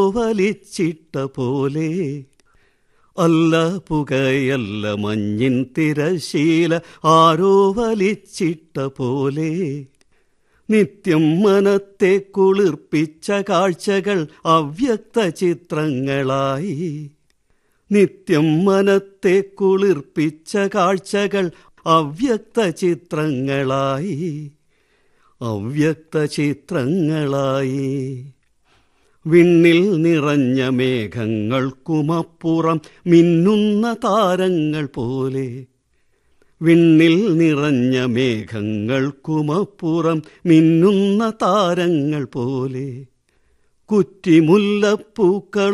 വലിച്ചിട്ട പോലെ അല്ല പുകയല്ല മഞ്ഞിൻ തിരശീല ആരോ വലിച്ചിട്ട പോലെ നിത്യം മനത്തെ കുളിർപ്പിച്ച കാഴ്ചകൾ അവ്യക്ത ചിത്രങ്ങളായി നിത്യം മനത്തെ കുളിർപ്പിച്ച കാഴ്ചകൾ അവ്യക്ത ചിത്രങ്ങളായി അവ്യക്ത ചിത്രങ്ങളായി വിണ്ണിൽ നിറഞ്ഞ മേഘങ്ങൾക്കുമപ്പുറം മിന്നുന്ന താരങ്ങൾ പോലെ വിണ്ണിൽ നിറഞ്ഞ മേഘങ്ങൾക്കുമപ്പുറം മിന്നുന്ന താരങ്ങൾ പോലെ കുറ്റിമുല്ലപ്പൂക്കൾ